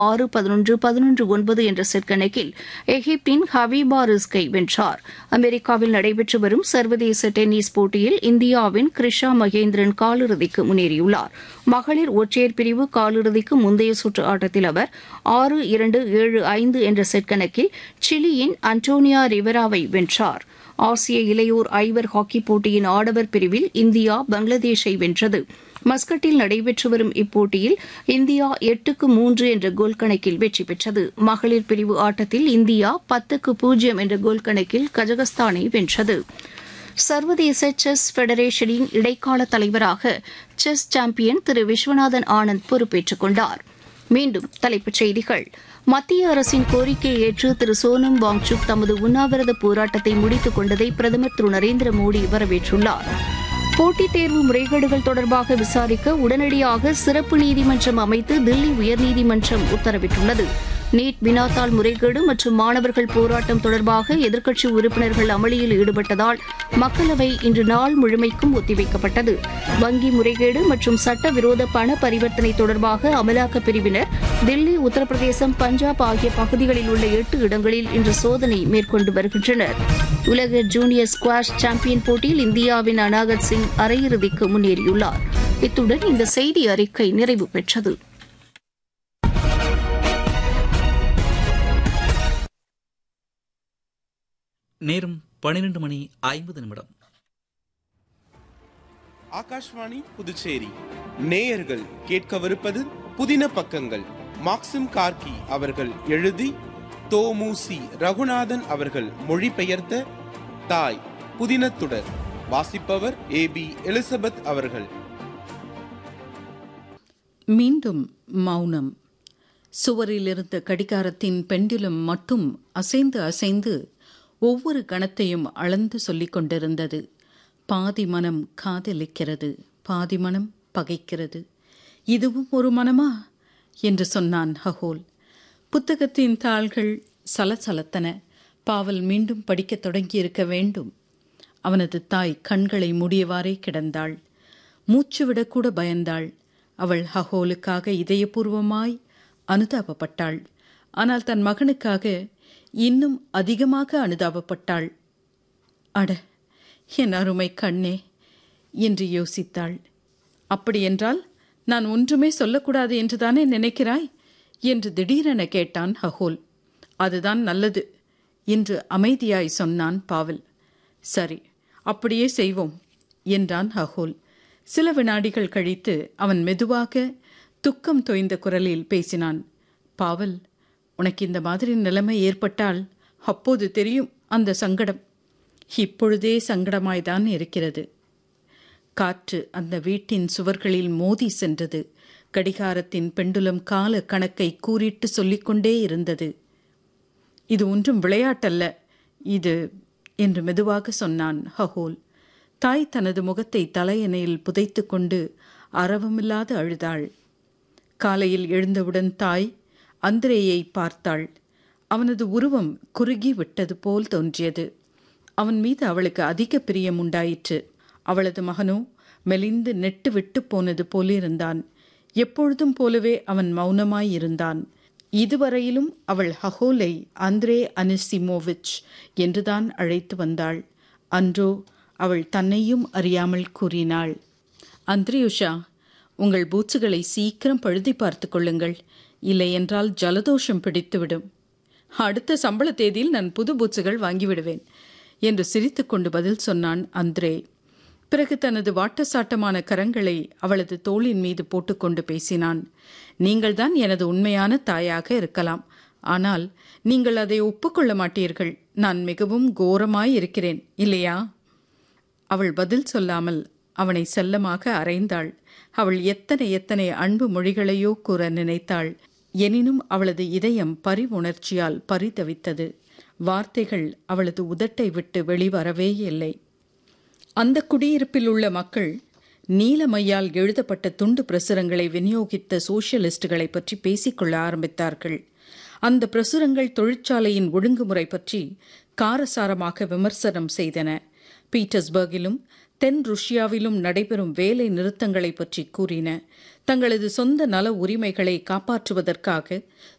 ஆறு பதினொன்று பதினொன்று ஒன்பது என்ற செட் கணக்கில் எகிப்தின் ஹபீபா ரிஸ்கை வென்றார் அமெரிக்காவில் நடைபெற்று வரும் சர்வதேச டென்னிஸ் போட்டியில் இந்தியாவின் கிருஷா மகேந்திரன் காலிறுதிக்கு முன்னேறியுள்ளார் மகளிர் ஒற்றையர் பிரிவு காலிறுதிக்கு முந்தைய சுற்று ஆட்டத்தில் அவர் ஆறு இரண்டு ஏழு ஐந்து என்ற செட் கணக்கில் சிலியின் அன்டோனியா ரிவராவை வென்றார் ஆசிய இளையோர் ஐவர் ஹாக்கி போட்டியின் ஆடவர் பிரிவில் இந்தியா பங்களாதேஷை வென்றது மஸ்கட்டில் நடைபெற்று வரும் இப்போட்டியில் இந்தியா எட்டுக்கு மூன்று என்ற கோல் கணக்கில் வெற்றி பெற்றது மகளிர் பிரிவு ஆட்டத்தில் இந்தியா பத்துக்கு பூஜ்ஜியம் என்ற கோல் கணக்கில் கஜகஸ்தானை வென்றது சர்வதேச செஸ் ஃபெடரேஷனின் இடைக்கால தலைவராக செஸ் சாம்பியன் திரு விஸ்வநாதன் ஆனந்த் பொறுப்பேற்றுக் கொண்டார் மீண்டும் தலைப்புச் செய்திகள் மத்திய அரசின் கோரிக்கையை ஏற்று திரு சோனம் வாங்சுக் தமது உண்ணாவிரத போராட்டத்தை முடித்துக் கொண்டதை பிரதமர் திரு நரேந்திர மோடி வரவேற்றுள்ளார் போட்டித் தேர்வு முறைகேடுகள் தொடர்பாக விசாரிக்க உடனடியாக சிறப்பு நீதிமன்றம் அமைத்து தில்லி உயர்நீதிமன்றம் உத்தரவிட்டுள்ளது நீட் வினாத்தாள் முறைகேடு மற்றும் மாணவர்கள் போராட்டம் தொடர்பாக எதிர்க்கட்சி உறுப்பினர்கள் அமளியில் ஈடுபட்டதால் மக்களவை இன்று நாள் முழுமைக்கும் ஒத்திவைக்கப்பட்டது வங்கி முறைகேடு மற்றும் சட்டவிரோத பண பரிவர்த்தனை தொடர்பாக அமலாக்கப் பிரிவினர் தில்லி உத்தரப்பிரதேசம் பஞ்சாப் ஆகிய பகுதிகளில் உள்ள எட்டு இடங்களில் இன்று சோதனை மேற்கொண்டு வருகின்றனர் உலக ஜூனியர் ஸ்குவாஷ் சாம்பியன் போட்டியில் இந்தியாவின் அனாகத் சிங் அரையிறுதிக்கு முன்னேறியுள்ளார் இத்துடன் இந்த செய்தி அறிக்கை நிறைவு பெற்றது நேரம் பன்னிரண்டு மணி ஐம்பது நிமிடம் ஆகாஷ்வாணி புதுச்சேரி நேயர்கள் கேட்கவிருப்பது புதின பக்கங்கள் மாக்சிம் கார்கி அவர்கள் எழுதி தோமுசி ரகுநாதன் அவர்கள் மொழிபெயர்த்த தாய் புதினத்துடர் வாசிப்பவர் ஏ பி எலிசபெத் அவர்கள் மீண்டும் மௌனம் சுவரில் இருந்த கடிகாரத்தின் பெண்டிலும் மட்டும் அசைந்து அசைந்து ஒவ்வொரு கணத்தையும் அளந்து சொல்லிக் கொண்டிருந்தது பாதி மனம் காதலிக்கிறது பாதி மனம் பகைக்கிறது இதுவும் ஒரு மனமா என்று சொன்னான் ஹகோல் புத்தகத்தின் தாள்கள் சலசலத்தன பாவல் மீண்டும் படிக்கத் தொடங்கியிருக்க வேண்டும் அவனது தாய் கண்களை மூடியவாறே கிடந்தாள் மூச்சுவிடக்கூட பயந்தாள் அவள் ஹகோலுக்காக இதயபூர்வமாய் அனுதாபப்பட்டாள் ஆனால் தன் மகனுக்காக இன்னும் அதிகமாக அனுதாபப்பட்டாள் அட என் அருமை கண்ணே என்று யோசித்தாள் அப்படியென்றால் நான் ஒன்றுமே சொல்லக்கூடாது என்றுதானே நினைக்கிறாய் என்று திடீரென கேட்டான் ஹகோல் அதுதான் நல்லது என்று அமைதியாய் சொன்னான் பாவல் சரி அப்படியே செய்வோம் என்றான் ஹகோல் சில வினாடிகள் கழித்து அவன் மெதுவாக துக்கம் தோய்ந்த குரலில் பேசினான் பாவல் உனக்கு இந்த மாதிரி நிலைமை ஏற்பட்டால் அப்போது தெரியும் அந்த சங்கடம் இப்பொழுதே சங்கடமாய்தான் இருக்கிறது காற்று அந்த வீட்டின் சுவர்களில் மோதி சென்றது கடிகாரத்தின் பெண்டுலம் கால கணக்கை கூறிட்டு சொல்லிக்கொண்டே இருந்தது இது ஒன்றும் விளையாட்டல்ல இது என்று மெதுவாக சொன்னான் ஹகோல் தாய் தனது முகத்தை தலையணையில் புதைத்து கொண்டு அரவமில்லாது அழுதாள் காலையில் எழுந்தவுடன் தாய் அந்திரேயை பார்த்தாள் அவனது உருவம் குறுகி விட்டது போல் தோன்றியது அவன் மீது அவளுக்கு அதிக பிரியம் உண்டாயிற்று அவளது மகனோ மெலிந்து நெட்டு விட்டு போனது போலிருந்தான் எப்பொழுதும் போலவே அவன் மௌனமாய் இருந்தான் இதுவரையிலும் அவள் ஹகோலை அந்திரே அனிசிமோவிச் என்றுதான் அழைத்து வந்தாள் அன்றோ அவள் தன்னையும் அறியாமல் கூறினாள் அந்திரியுஷா உங்கள் பூச்சுகளை சீக்கிரம் பழுதி பார்த்து கொள்ளுங்கள் இல்லையென்றால் ஜலதோஷம் பிடித்துவிடும் அடுத்த சம்பள தேதியில் நான் புது பூச்சுகள் வாங்கிவிடுவேன் என்று சிரித்துக்கொண்டு பதில் சொன்னான் அந்திரே பிறகு தனது வாட்டசாட்டமான கரங்களை அவளது தோளின் மீது போட்டுக்கொண்டு பேசினான் நீங்கள்தான் எனது உண்மையான தாயாக இருக்கலாம் ஆனால் நீங்கள் அதை ஒப்புக்கொள்ள மாட்டீர்கள் நான் மிகவும் கோரமாய் இருக்கிறேன் இல்லையா அவள் பதில் சொல்லாமல் அவனை செல்லமாக அறைந்தாள் அவள் எத்தனை எத்தனை அன்பு மொழிகளையோ கூற நினைத்தாள் எனினும் அவளது இதயம் பரிவுணர்ச்சியால் பரிதவித்தது வார்த்தைகள் அவளது உதட்டை விட்டு வெளிவரவே இல்லை அந்த குடியிருப்பில் உள்ள மக்கள் நீலமையால் எழுதப்பட்ட துண்டு பிரசுரங்களை விநியோகித்த சோசியலிஸ்டுகளை பற்றி பேசிக்கொள்ள ஆரம்பித்தார்கள் அந்த பிரசுரங்கள் தொழிற்சாலையின் ஒழுங்குமுறை பற்றி காரசாரமாக விமர்சனம் செய்தன பீட்டர்ஸ்பர்கிலும் தென் ருஷ்யாவிலும் நடைபெறும் வேலை நிறுத்தங்களை பற்றி கூறின தங்களது சொந்த நல உரிமைகளை காப்பாற்றுவதற்காக